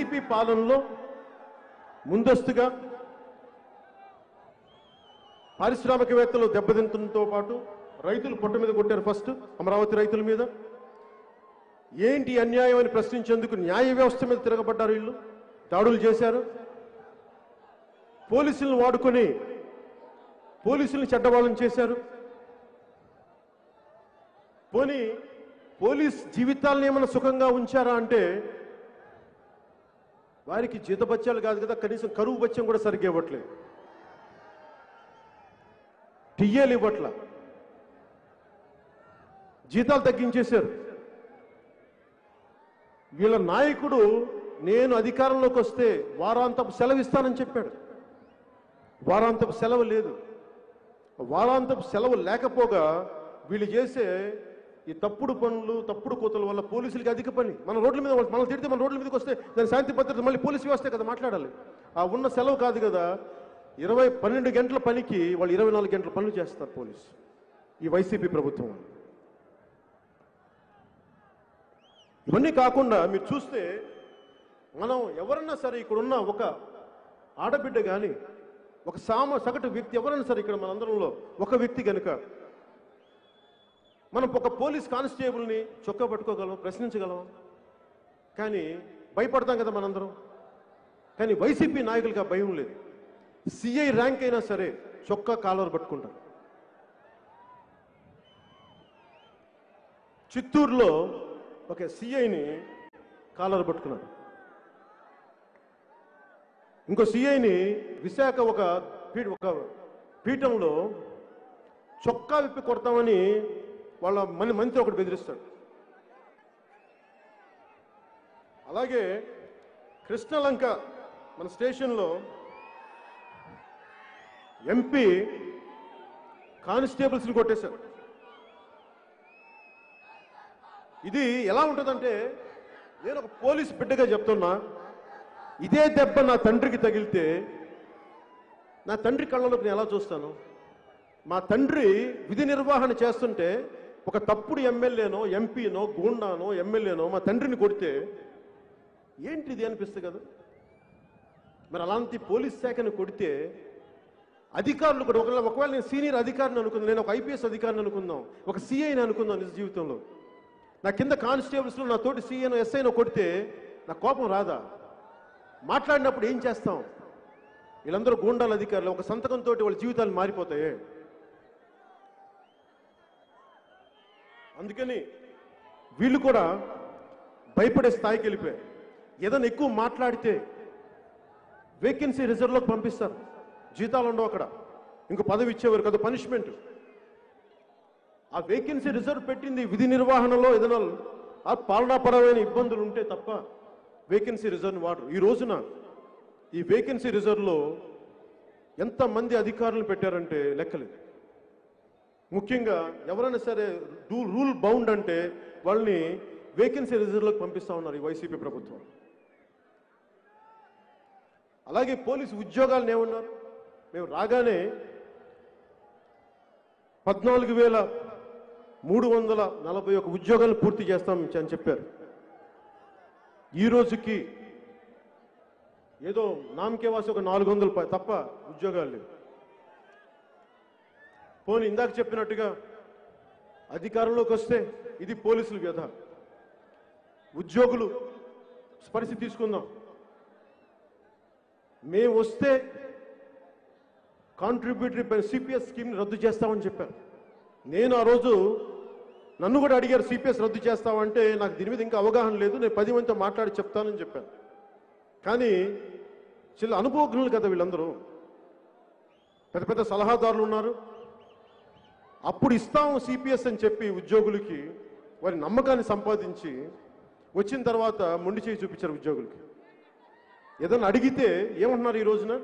YCP పాలనలో ముందస్తుగా పారిశ్రామికవేత్తలు దెబ్బతింటంతో పాటు రైతులు పొట్ట మీద కొట్టారు ఫస్ట్ అమరావతి రైతుల మీద ఏంటి అన్యాయం అని ప్రశ్నించేందుకు న్యాయ వ్యవస్థ మీద తిరగబడ్డారు వీళ్ళు దాడులు చేశారు పోలీసులను వాడుకొని పోలీసులను చెడ్డవాళ్ళని చేశారు పోనీ పోలీస్ జీవితాలను ఏమైనా సుఖంగా ఉంచారా అంటే వారికి జీతబత్యాలు కాదు కదా కనీసం కరువు బత్యం కూడా సరిగ్గా ఇవ్వట్లేదు టియ్యేలు ఇవ్వట్ల జీతాలు తగ్గించేశారు వీళ్ళ నాయకుడు నేను అధికారంలోకి వస్తే వారాంతపు సెలవు ఇస్తానని చెప్పాడు వారాంతపు సెలవు లేదు వారాంతపు సెలవు లేకపోగా వీళ్ళు చేసే ఈ తప్పుడు పనులు తప్పుడు కోతల వల్ల పోలీసులకి అధిక పని మన రోడ్ల మీద మనం తిడితే మన రోడ్ల మీదకి వస్తే దాని శాంతి భద్రత మళ్ళీ పోలీసు వ్యవస్థే కదా మాట్లాడాలి ఆ ఉన్న సెలవు కాదు కదా ఇరవై పన్నెండు గంటల పనికి వాళ్ళు ఇరవై నాలుగు గంటల పనులు చేస్తారు పోలీసు ఈ వైసీపీ ప్రభుత్వం వాళ్ళు. ఇవన్నీ కాకుండా మీరు చూస్తే మనం ఎవరన్నా సరే ఇక్కడ ఉన్న ఒక ఆడబిడ్డ కానీ ఒక సామ సగటు వ్యక్తి ఎవరైనా సరే ఇక్కడ మనందరంలో ఒక వ్యక్తి కనుక మనం ఒక పోలీస్ కానిస్టేబుల్ని చొక్కా పట్టుకోగలం ప్రశ్నించగలం కానీ భయపడతాం కదా మనందరం కానీ వైసీపీ నాయకులకి ఆ భయం లేదు సిఐ ర్యాంక్ అయినా సరే చొక్కా కాలర్ పట్టుకుంటారు చిత్తూరులో ఒక సిఐని కాలర్ పట్టుకున్నారు ఇంకో సిఐని విశాఖ ఒక పీ- ఒక పీఠంలో చొక్కా విప్పి కొడతామని వాళ్ళ మన మంత్రి ఒకటి బెదిరిస్తాడు అలాగే కృష్ణలంక మన స్టేషన్లో ఎంపీ కానిస్టేబుల్స్ని కొట్టేశారు ఇది ఎలా ఉంటుందంటే నేను ఒక పోలీస్ బిడ్డగా చెప్తున్నా ఇదే దెబ్బ నా తండ్రికి తగిలితే నా తండ్రి కళ్ళలోకి నేను ఎలా చూస్తాను మా తండ్రి విధి నిర్వహణ చేస్తుంటే ఒక తప్పుడు ఎమ్మెల్యేనో ఎంపీనో గూండానో ఎమ్మెల్యేనో మా తండ్రిని కొడితే ఏంటిది అనిపిస్తుంది కదా మరి అలాంటి పోలీస్ శాఖను కొడితే అధికారులు కూడా ఒకవేళ ఒకవేళ నేను సీనియర్ అధికారిని అనుకుందాం నేను ఒక ఐపీఎస్ అధికారిని అనుకుందాం ఒక సిఐని అనుకుందాం నిజ జీవితంలో నా కింద కానిస్టేబుల్స్లో నా తోటి సీఎనో ఎస్ఐనో కొడితే నా కోపం రాదా మాట్లాడినప్పుడు ఏం చేస్తాం వీళ్ళందరూ గూండాల అధికారులు ఒక సంతకంతో వాళ్ళ జీవితాలు మారిపోతాయి అందుకని వీళ్ళు కూడా భయపడే స్థాయికి వెళ్ళిపోయారు ఏదైనా ఎక్కువ మాట్లాడితే వేకెన్సీ రిజర్వ్లోకి పంపిస్తారు జీతాలు ఉండవు అక్కడ ఇంకో పదవి ఇచ్చేవారు కదా పనిష్మెంట్ ఆ వేకెన్సీ రిజర్వ్ పెట్టింది విధి నిర్వహణలో ఏదైనా ఆ పాలనాపరమైన ఇబ్బందులు ఉంటే తప్ప వేకెన్సీ రిజర్వ్ వాడరు ఈ రోజున ఈ వేకెన్సీ రిజర్వ్లో ఎంతమంది అధికారులను పెట్టారంటే లెక్కలేదు ముఖ్యంగా ఎవరైనా సరే రూ రూల్ బౌండ్ అంటే వాళ్ళని వేకెన్సీ రిజర్వ్లోకి పంపిస్తా ఉన్నారు ఈ వైసీపీ ప్రభుత్వం అలాగే పోలీసు ఉద్యోగాలను ఏమన్నారు మేము రాగానే పద్నాలుగు వేల మూడు వందల నలభై ఒక ఉద్యోగాలు పూర్తి చేస్తాం అని చెప్పారు ఈ రోజుకి ఏదో నామకే వాసి ఒక నాలుగు వందలు ప- తప్ప ఉద్యోగాలు లేవు పోనీ ఇందాక చెప్పినట్టుగా అధికారంలోకి వస్తే ఇది పోలీసుల వ్యధ ఉద్యోగులు పరిస్థితి తీసుకుందాం మేము వస్తే కాంట్రిబ్యూటరీ సిపిఎస్ స్కీమ్ని రద్దు చేస్తామని చెప్పారు నేను ఆ రోజు నన్ను కూడా అడిగారు సిపిఎస్ రద్దు చేస్తామంటే నాకు దీని మీద ఇంకా అవగాహన లేదు నేను పది మందితో మాట్లాడి చెప్తానని చెప్పాను కానీ చిన్న అనుభవజ్ఞులు కదా వీళ్ళందరూ పెద్ద పెద్ద సలహాదారులు ఉన్నారు అప్పుడు ఇస్తాము సిపిఎస్ అని చెప్పి ఉద్యోగులకి వారి నమ్మకాన్ని సంపాదించి వచ్చిన తర్వాత మొండి చేయి చూపించారు ఉద్యోగులకి ఏదన్నా అడిగితే ఏమంటున్నారు ఈ రోజున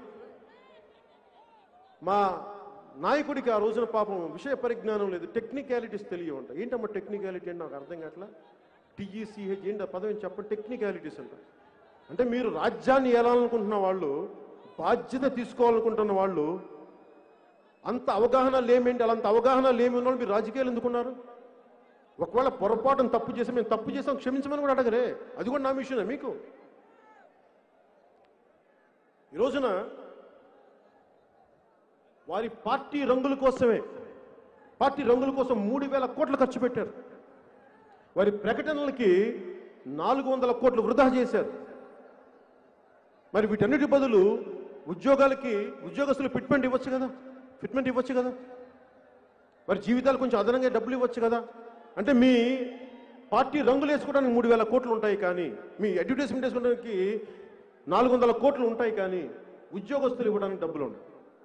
మా నాయకుడికి ఆ రోజున పాపం విషయ పరిజ్ఞానం లేదు టెక్నికాలిటీస్ తెలియవంట ఏంటమ్మా టెక్నికాలిటీ అంటే నాకు అర్థం కావట్లా టీఈసీహెచ్ ఏంటి ఆ పదవి చెప్పండి టెక్నికాలిటీస్ అంట అంటే మీరు రాజ్యాన్ని ఏలాలనుకుంటున్న వాళ్ళు బాధ్యత తీసుకోవాలనుకుంటున్న వాళ్ళు అంత అవగాహన లేమేంటి అలాంటి అవగాహన లేమి ఉన్న వాళ్ళు మీరు రాజకీయాలు ఎందుకున్నారు ఒకవేళ పొరపాటును తప్పు చేసి మేము తప్పు చేసాం క్షమించమని కూడా అడగరే అది కూడా నా విషయమే మీకు ఈ రోజున వారి పార్టీ రంగుల కోసమే పార్టీ రంగుల కోసం మూడు వేల కోట్లు ఖర్చు పెట్టారు వారి ప్రకటనలకి నాలుగు వందల కోట్లు వృధా చేశారు మరి వీటన్నిటి బదులు ఉద్యోగాలకి ఉద్యోగస్తులు ఫిట్మెంట్ ఇవ్వచ్చు కదా ఫిట్మెంట్ ఇవ్వచ్చు కదా వారి జీవితాలు కొంచెం అదనంగా డబ్బులు ఇవ్వచ్చు కదా అంటే మీ పార్టీ రంగులు వేసుకోవడానికి మూడు వేల కోట్లు ఉంటాయి కానీ మీ అడ్వర్టైజ్మెంట్ వేసుకోవడానికి నాలుగు వందల కోట్లు ఉంటాయి కానీ ఉద్యోగస్తులు ఇవ్వడానికి డబ్బులు ఉండవు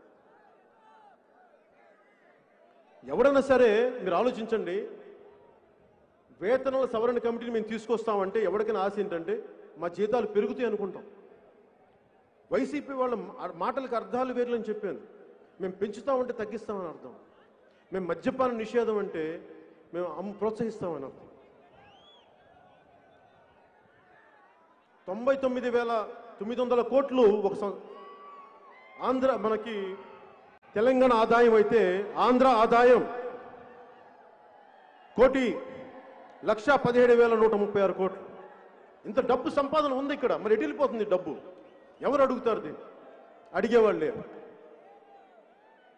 ఎవడైనా సరే మీరు ఆలోచించండి వేతనాల సవరణ కమిటీని మేము తీసుకొస్తామంటే ఎవరికైనా ఆశ ఏంటంటే మా జీతాలు పెరుగుతాయి అనుకుంటాం వైసీపీ వాళ్ళ మా- మాటలకు అర్థాలు వేర్లని చెప్పాను మేము పెంచుతామంటే తగ్గిస్తామని అర్థం మేము మద్యపాన నిషేధం అంటే మేము అమ్- ప్రోత్సహిస్తామని అర్థం తొంభై తొమ్మిది వేల తొమ్మిది వందల కోట్లు ఒక సం- ఆంధ్ర మనకి తెలంగాణ ఆదాయం అయితే ఆంధ్ర ఆదాయం కోటి లక్ష పదిహేడు వేల నూట ముప్పై ఆరు కోట్లు ఇంత డబ్బు సంపాదన ఉంది ఇక్కడ మరి ఎటు వెళ్ళిపోతుంది డబ్బు ఎవరు అడుగుతారు దీన్ని అడిగేవాళ్ళు లేరు